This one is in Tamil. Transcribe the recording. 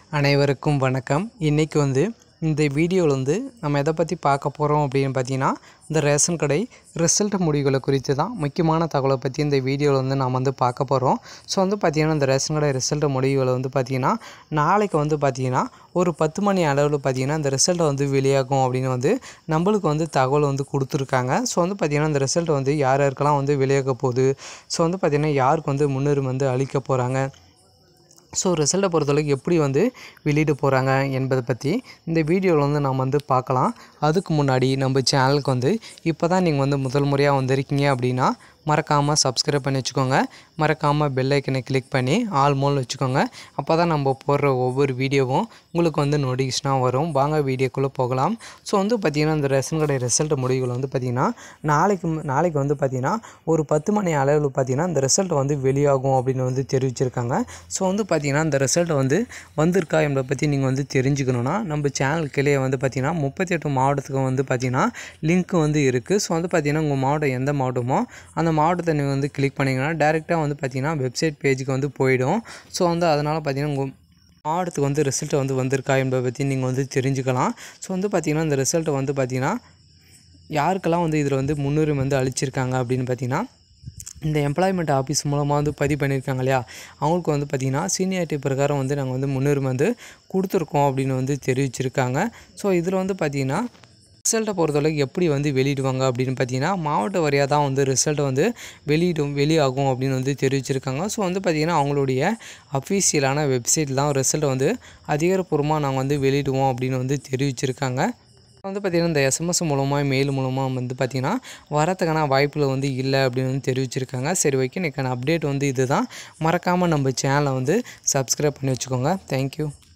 அனைவருக்கும் வணக்கம் இன்றைக்கி வந்து இந்த வீடியோவில் வந்து நம்ம எதை பற்றி பார்க்க போகிறோம் அப்படின்னு பார்த்தீங்கன்னா இந்த ரேஷன் கடை ரிசல்ட் முடிவுகளை குறித்து தான் முக்கியமான தகவலை பற்றி இந்த வீடியோவில் வந்து நாம் வந்து பார்க்க போகிறோம் ஸோ வந்து பார்த்திங்கன்னா இந்த ரேஷன் கடை ரிசல்ட் முடிவுகளை வந்து பார்த்திங்கன்னா நாளைக்கு வந்து பார்த்திங்கன்னா ஒரு பத்து மணி அளவில் பார்த்திங்கன்னா இந்த ரிசல்ட்டை வந்து வெளியாகும் அப்படின்னு வந்து நம்மளுக்கு வந்து தகவல் வந்து கொடுத்துருக்காங்க ஸோ வந்து பார்த்திங்கன்னா இந்த ரிசல்ட் வந்து யார் யாருக்கெல்லாம் வந்து வெளியாக போகுது ஸோ வந்து பார்த்திங்கன்னா யாருக்கு வந்து முன்னுரிமை வந்து அளிக்க போகிறாங்க ஸோ ரிசல்ட்டை பொறுத்தளவுக்கு எப்படி வந்து வெளியிட போகிறாங்க என்பதை பற்றி இந்த வீடியோவில் வந்து நாம் வந்து பார்க்கலாம் அதுக்கு முன்னாடி நம்ம சேனலுக்கு வந்து இப்போ தான் நீங்கள் வந்து முதல் முறையாக வந்திருக்கீங்க அப்படின்னா மறக்காமல் சப்ஸ்கிரைப் பண்ணி வச்சுக்கோங்க மறக்காமல் பெல் ஐக்கனை கிளிக் பண்ணி ஆல் மோல் வச்சுக்கோங்க அப்போ தான் நம்ம போடுற ஒவ்வொரு வீடியோவும் உங்களுக்கு வந்து நோட்டிஃபிகேஷனாக வரும் வாங்க வீடியோக்குள்ளே போகலாம் ஸோ வந்து பார்த்திங்கன்னா இந்த ரேஷன் கடை ரிசல்ட் முடிவுகள் வந்து பார்த்திங்கன்னா நாளைக்கு நாளைக்கு வந்து பார்த்திங்கன்னா ஒரு பத்து மணி அளவில் பார்த்திங்கன்னா இந்த ரிசல்ட் வந்து வெளியாகும் அப்படின்னு வந்து தெரிவிச்சிருக்காங்க ஸோ வந்து பார்த்திங்கன்னா இந்த ரிசல்ட் வந்து வந்திருக்கா என்பதை பற்றி நீங்கள் வந்து தெரிஞ்சுக்கணுன்னா நம்ம சேனல் கீழே வந்து பார்த்திங்கன்னா முப்பத்தி எட்டு மாவட்டத்துக்கு வந்து பார்த்திங்கன்னா லிங்க் வந்து இருக்குது ஸோ வந்து பார்த்திங்கன்னா உங்கள் மாவட்டம் எந்த மாவட்டமோ அந்த மாவட்டத்தை நீங்கள் வந்து கிளிக் பண்ணிங்கன்னா டேரெக்டாக வந்து பார்த்திங்கன்னா வெப்சைட் பேஜுக்கு வந்து போயிடும் ஸோ வந்து அதனால் பார்த்திங்கன்னா உங்கள் மாவட்டத்துக்கு வந்து ரிசல்ட் வந்து வந்திருக்கா என்பதை பற்றி நீங்கள் வந்து தெரிஞ்சுக்கலாம் ஸோ வந்து பார்த்திங்கன்னா இந்த ரிசல்ட்டை வந்து பார்த்திங்கன்னா யாருக்கெல்லாம் வந்து இதில் வந்து முன்னுரிமை வந்து அளிச்சிருக்காங்க அப்படின்னு பார்த்தீங்கன்னா இந்த எம்ப்ளாய்மெண்ட் ஆஃபீஸ் மூலமாக வந்து பதிவு பண்ணியிருக்காங்க இல்லையா அவங்களுக்கு வந்து பார்த்திங்கன்னா சீனியாரிட்டி பிரகாரம் வந்து நாங்கள் வந்து முன்னுரிமை வந்து கொடுத்துருக்கோம் அப்படின்னு வந்து தெரிவிச்சிருக்காங்க ஸோ இதில் வந்து பார்த்திங்கன்னா ரிசல்ட்டை பொறுத்தளவுக்கு எப்படி வந்து வெளியிடுவாங்க அப்படின்னு பார்த்தீங்கன்னா மாவட்ட வாரியாக தான் வந்து ரிசல்ட்டை வந்து வெளியிடும் வெளியாகும் அப்படின்னு வந்து தெரிவிச்சிருக்காங்க ஸோ வந்து பார்த்திங்கன்னா அவங்களுடைய அஃபீஷியலான வெப்சைட்டில் தான் ரிசல்ட்டை வந்து அதிகாரப்பூர்வமாக நாங்கள் வந்து வெளியிடுவோம் அப்படின்னு வந்து தெரிவிச்சிருக்காங்க வந்து பார்த்திங்கன்னா இந்த எஸ்எம்எஸ் மூலமாக மெயில் மூலமாக வந்து பார்த்திங்கன்னா வரத்துக்கான வாய்ப்புகள் வந்து இல்லை அப்படின்னு வந்து தெரிவிச்சிருக்காங்க சரி ஓகே இன்றைக்கான அப்டேட் வந்து இதுதான் மறக்காமல் நம்ம சேனலை வந்து சப்ஸ்கிரைப் பண்ணி வச்சுக்கோங்க தேங்க்யூ